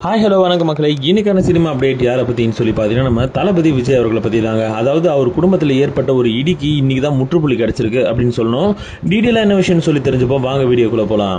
hi hello வணக்கம் மக்களே இன்னைக்கான சினிமா அப்டேட் யாரை பற்றின்னு சொல்லி பார்த்தீங்கன்னா நம்ம தளபதி விஜய் அவர்களை பற்றி தாங்க அதாவது அவர் குடும்பத்தில் ஏற்பட்ட ஒரு இடிக்கு இன்னைக்கு தான் முற்றுப்புள்ளி கிடச்சிருக்கு அப்படின்னு சொல்லணும் டீட்டெயிலாக என்ன விஷயம்னு சொல்லி தெரிஞ்சுப்போம் வாங்க வீடியோக்குள்ளே போகலாம்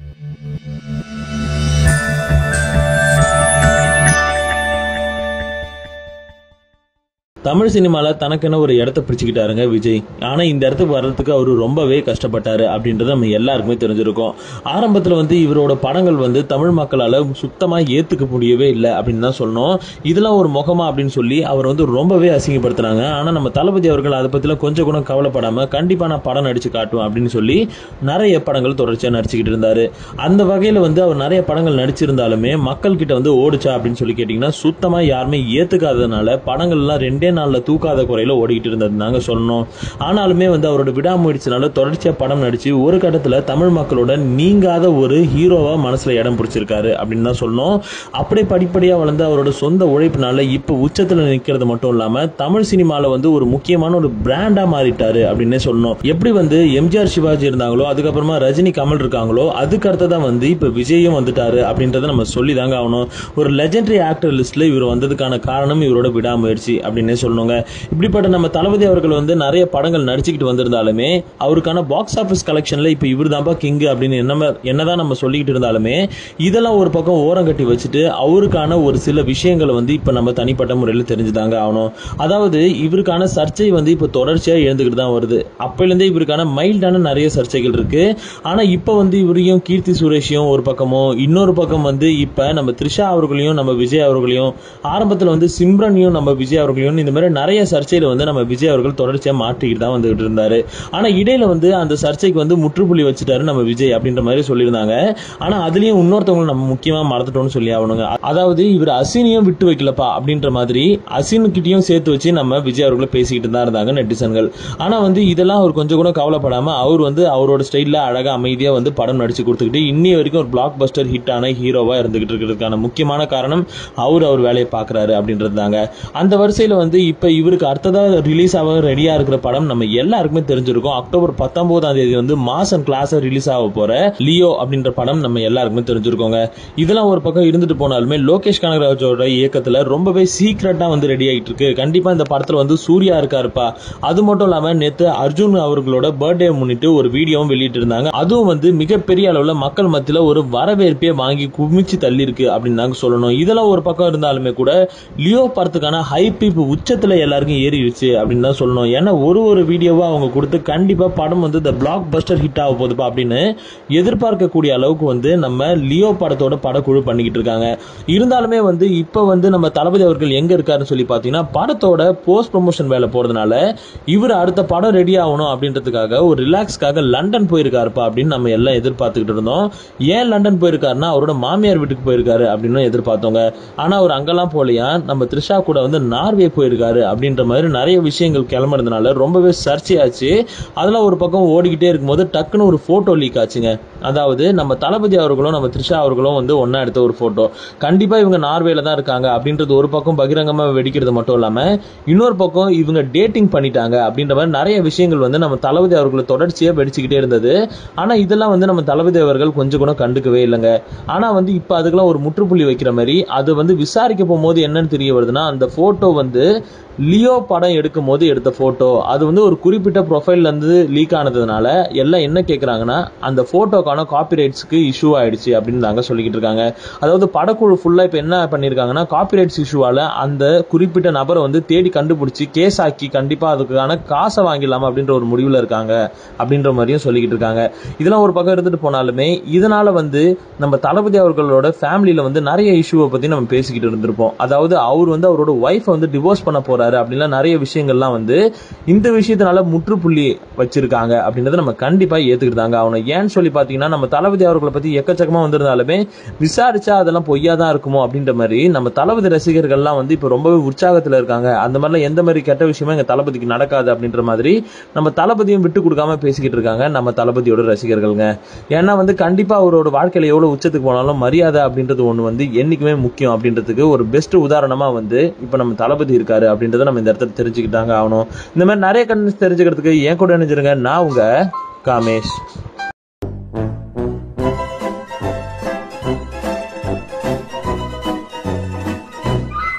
தமிழ் சினிமாவில் தனக்கென ஒரு இடத்த பிடிச்சிக்கிட்டாருங்க விஜய் ஆனால் இந்த இடத்துக்கு வர்றதுக்கு அவர் ரொம்பவே கஷ்டப்பட்டாரு அப்படின்றது நம்ம எல்லாருக்குமே தெரிஞ்சிருக்கும் ஆரம்பத்தில் வந்து இவரோட படங்கள் வந்து தமிழ் மக்களால் சுத்தமாக ஏற்றுக்க முடியவே இல்லை அப்படின்னு தான் சொல்லணும் இதெல்லாம் ஒரு முகமா அப்படின்னு சொல்லி அவர் வந்து ரொம்பவே அசிங்கப்படுத்துனாங்க ஆனால் நம்ம தளபதி அவர்கள் அதை பற்றிலாம் கொஞ்சம் கூட கவலைப்படாமல் கண்டிப்பாக நான் படம் நடிச்சு காட்டுவேன் அப்படின்னு சொல்லி நிறைய படங்கள் தொடர்ச்சியாக நடிச்சுக்கிட்டு இருந்தார் அந்த வகையில் வந்து அவர் நிறைய படங்கள் நடிச்சிருந்தாலுமே மக்கள் கிட்ட வந்து ஓடுச்சா அப்படின்னு சொல்லி கேட்டிங்கன்னா சுத்தமாக யாருமே ஏற்றுக்காததுனால படங்கள்லாம் ரெண்டே நாளில் தூக்காத குறையில ஓடிக்கிட்டு இருந்தது நாங்கள் சொன்னோம் ஆனாலுமே வந்து அவரோட விடாமுயற்சினால தொடர்ச்சியாக படம் நடிச்சு ஒரு கட்டத்தில் தமிழ் மக்களோட நீங்காத ஒரு ஹீரோவாக மனசில் இடம் பிடிச்சிருக்காரு அப்படின்னு தான் சொல்லணும் அப்படியே படிப்படியாக வளர்ந்து அவரோட சொந்த உழைப்பினால இப்போ உச்சத்தில் நிற்கிறது மட்டும் இல்லாமல் தமிழ் சினிமாவில் வந்து ஒரு முக்கியமான ஒரு பிராண்டாக மாறிட்டாரு அப்படின்னே சொல்லணும் எப்படி வந்து எம்ஜிஆர் சிவாஜி இருந்தாங்களோ அதுக்கப்புறமா ரஜினி கமல் இருக்காங்களோ அதுக்கு அடுத்ததான் வந்து இப்போ விஜயும் வந்துட்டாரு அப்படின்றத நம்ம சொல்லி தாங்க ஆகணும் ஒரு லெஜெண்டரி ஆக்டர் லிஸ்ட்ல இவர் வந்ததுக்கான காரணம் இவரோட விடாமுயற்சி அப்படின்னே சொல்லணுங்க இப்படிப்பட்ட நம்ம தளபதி அவர்கள் வந்து நிறைய படங்கள் நடிச்சுக்கிட்டு வந்திருந்தாலுமே அவருக்கான பாக்ஸ் ஆஃபீஸ் கலெக்ஷன்ல இப்போ இவர் தான்ப்பா கிங் அப்படின்னு என்ன என்னதான் நம்ம சொல்லிக்கிட்டு இருந்தாலுமே இதெல்லாம் ஒரு பக்கம் ஓரம் கட்டி வச்சுட்டு அவருக்கான ஒரு சில விஷயங்களை வந்து இப்போ நம்ம தனிப்பட்ட முறையில் தெரிஞ்சுதாங்க ஆகணும் அதாவது இவருக்கான சர்ச்சை வந்து இப்போ தொடர்ச்சியாக எழுந்துக்கிட்டு தான் வருது அப்போலேருந்தே இவருக்கான மைல்டான நிறைய சர்ச்சைகள் இருக்கு ஆனால் இப்போ வந்து இவரையும் கீர்த்தி சுரேஷையும் ஒரு பக்கமும் இன்னொரு பக்கம் வந்து இப்போ நம்ம த்ரிஷா அவர்களையும் நம்ம விஜய் அவர்களையும் ஆரம்பத்தில் வந்து சிம்ரனையும் நம்ம விஜய் அவர்களையும் இந்த மாதிரி நிறைய சர்ச்சையில் வந்து நம்ம விஜய் அவர்கள் தொடர்ச்சியாக மாட்டிக்கிட்டு தான் வந்துகிட்டு இருந்தாரு ஆனால் இடையில வந்து அந்த சர்ச்சைக்கு வந்து முற்றுப்புள்ளி வச்சுட்டாரு நம்ம விஜய் அப்படின்ற மாதிரி சொல்லியிருந்தாங்க ஆனால் அதுலேயும் இன்னொருத்தவங்க நம்ம முக்கியமாக மறந்துட்டோம்னு சொல்லி ஆகணுங்க அதாவது இவர் அசினியும் விட்டு வைக்கலப்பா அப்படின்ற மாதிரி அசின்கிட்டையும் சேர்த்து வச்சு நம்ம விஜய் அவர்களை பேசிக்கிட்டு தான் இருந்தாங்க நெட்டிசன்கள் ஆனால் வந்து இதெல்லாம் அவர் கொஞ்சம் கூட கவலைப்படாமல் அவர் வந்து அவரோட ஸ்டைலில் அழகாக அமைதியாக வந்து படம் நடிச்சு கொடுத்துக்கிட்டு இன்னி வரைக்கும் ஒரு பிளாக் பஸ்டர் ஹிட்டான ஹீரோவாக இருந்துகிட்டு இருக்கிறதுக்கான முக்கியமான காரணம் அவர் அவர் வேலையை பார்க்குறாரு அப்படின்றது தாங்க அந்த வரிசையில் வந்து இப்போ இவருக்கு அடுத்ததாக ரிலீஸ் ஆக ரெடியாக இருக்கிற படம் நம்ம எல்லாருக்குமே தெரிஞ்சிருக்கும் அக்டோபர் பத்தொன்பதாம் தேதி வந்து மாசம் கிளாஸாக ரிலீஸ் ஆக போகிற லியோ அப்படின்ற படம் நம்ம எல்லாருக்குமே தெரிஞ்சிருக்கோங்க இதெல்லாம் ஒரு பக்கம் இருந்துட்டு போனாலுமே லோகேஷ் கனகராஜோட இயக்கத்தில் ரொம்பவே சீக்கிரட்டாக வந்து ரெடி ஆகிட்டு இருக்கு கண்டிப்பாக இந்த படத்தில் வந்து சூர்யா இருக்காருப்பா அது மட்டும் இல்லாமல் நேற்று அர்ஜுன் அவர்களோட பர்த்டே முன்னிட்டு ஒரு வீடியோவும் வெளியிட்டு இருந்தாங்க அதுவும் வந்து மிகப்பெரிய அளவில் மக்கள் மத்தியில் ஒரு வரவேற்பே வாங்கி குமிச்சு தள்ளி இருக்கு அப்படின்னு தாங்க சொல்லணும் இதெல்லாம் ஒரு பக்கம் இருந்தாலுமே கூட லியோ படத்துக்கான ஹைப் இப்போ உச்சத்தில் எல்லாருக்கும் ஏறிடுச்சு அப்படின்னு தான் சொல்லணும் ஏன்னா ஒரு ஒரு வீடியோவாக அவங்க கொடுத்து கண்டிப்பாக படம் வந்து இந்த பிளாக் பஸ்டர் ஹிட் ஆக போகுதுப்பா அப்படின்னு எதிர்பார்க்கக்கூடிய அளவுக்கு வந்து நம்ம லியோ படத்தோட படக்குழு பண்ணிக்கிட்டு இருக்காங்க இருந்தாலுமே வந்து இப்போ வந்து நம்ம தளபதி அவர்கள் எங்கே இருக்காருன்னு சொல்லி பார்த்தீங்கன்னா படத்தோட போஸ்ட் ப்ரொமோஷன் வேலை போகிறதுனால இவர் அடுத்த படம் ரெடி ஆகணும் அப்படின்றதுக்காக ஒரு ரிலாக்ஸ்க்காக லண்டன் போயிருக்காருப்பா அப்படின்னு நம்ம எல்லாம் எதிர்பார்த்துக்கிட்டு இருந்தோம் ஏன் லண்டன் போயிருக்காருன்னா அவரோட மாமியார் வீட்டுக்கு போயிருக்காரு அப்படின்னு எதிர்பார்த்தோங்க ஆனால் அவர் அங்கெல்லாம் போலையா நம்ம த்ரிஷா கூட வந்து நார்வே போயிருக்காரு அப்படின்ற மாதிரி நிறைய விஷயங்கள் கிளம்புறதுனால ரொம்பவே சர்ச்சையாச்சு அதெல்லாம் ஒரு பக்கம் ஓடிக்கிட்டே இருக்கும்போது டக்குன்னு ஒரு ஃபோட்டோ லீக் ஆச்சுங்க அதாவது நம்ம தளபதி அவர்களும் நம்ம த்ரிஷா அவர்களும் வந்து ஒன்றா எடுத்த ஒரு ஃபோட்டோ கண்டிப்பாக இவங்க நார்வேல தான் இருக்காங்க அப்படின்றது ஒரு பக்கம் பகிரங்கமாக வெடிக்கிறது மட்டும் இல்லாமல் இன்னொரு பக்கம் இவங்க டேட்டிங் பண்ணிட்டாங்க அப்படின்ற மாதிரி நிறைய விஷயங்கள் வந்து நம்ம தளபதி அவர்களை தொடர்ச்சியாக வெடிச்சுக்கிட்டே இருந்தது ஆனால் இதெல்லாம் வந்து நம்ம தளபதி அவர்கள் கொஞ்சம் கூட கண்டுக்கவே இல்லைங்க ஆனால் வந்து இப்போ அதுக்கெல்லாம் ஒரு முற்றுப்புள்ளி வைக்கிற மாதிரி அது வந்து விசாரிக்க போகும்போது என்னன்னு தெரிய வருதுன்னா அந்த ஃபோட்டோ வந்து லியோ படம் எடுக்கும் போது எடுத்த ஃபோட்டோ அது வந்து ஒரு குறிப்பிட்ட ப்ரொஃபைல்ல இருந்து லீக் ஆனதுனால எல்லாம் என்ன கேட்குறாங்கன்னா அந்த ஃபோட்டோக்கான காப்பிரைட்ஸ்க்கு இஷ்யூ ஆயிடுச்சு அப்படின்னு தாங்க சொல்லிக்கிட்டு இருக்காங்க அதாவது படக்குழு ஃபுல்லாக இப்போ என்ன பண்ணியிருக்காங்கன்னா காப்பிரைட்ஸ் இஷ்யூவால் அந்த குறிப்பிட்ட நபரை வந்து தேடி கண்டுபிடிச்சி கேஸ் ஆக்கி கண்டிப்பாக அதுக்கான காசை வாங்கிடலாமா அப்படின்ற ஒரு முடிவில் இருக்காங்க அப்படின்ற மாதிரியும் சொல்லிக்கிட்டு இருக்காங்க இதெல்லாம் ஒரு பக்கம் இருந்துட்டு போனாலுமே இதனால வந்து நம்ம தளபதி அவர்களோட ஃபேமிலியில் வந்து நிறைய இஷ்யூவை பற்றி நம்ம பேசிக்கிட்டு இருந்திருப்போம் அதாவது அவர் வந்து அவரோட ஒய்ஃபை வந்து டிவோர்ஸ் பண்ண போறாரு அப்படின்லாம் நிறைய விஷயங்கள்லாம் வந்து இந்த விஷயத்தினால முற்றுப்புள்ளி வச்சிருக்காங்க அப்படின்றத நம்ம கண்டிப்பா ஏத்துக்கிட்டு தாங்க ஆகணும் ஏன்னு சொல்லி பாத்தீங்கன்னா நம்ம தளபதி அவர்களை பத்தி எக்கச்சக்கமா வந்திருந்தாலுமே விசாரிச்சா அதெல்லாம் பொய்யா தான் இருக்குமோ அப்படின்ற மாதிரி நம்ம தளபதி ரசிகர்கள்லாம் வந்து இப்போ ரொம்பவே உற்சாகத்துல இருக்காங்க அந்த மாதிரிலாம் எந்த மாதிரி கெட்ட விஷயமும் எங்க தளபதிக்கு நடக்காது அப்படின்ற மாதிரி நம்ம தளபதியும் விட்டு கொடுக்காம பேசிக்கிட்டு இருக்காங்க நம்ம தளபதியோட ரசிகர்கள்ங்க ஏன்னா வந்து கண்டிப்பா அவரோட வாழ்க்கையில எவ்வளவு உச்சத்துக்கு போனாலும் மரியாதை அப்படின்றது ஒண்ணு வந்து என்னைக்குமே முக்கியம் அப்படின்றதுக்கு ஒரு பெஸ்ட் உதாரணமா வந்து இப்போ நம்ம தளபதி இருக்காரு அப்படின்றத நம்ம இந்த இடத்துல தெரிஞ்சுக்கிட்டாங்க ஆகணும் இந்த மாதிரி நிறைய கண்டென்ட்ஸ் தெரிஞ்சுக்கிறதுக்கு என் கூட நினைச்சிருங்க நான் உங்க காமேஷ்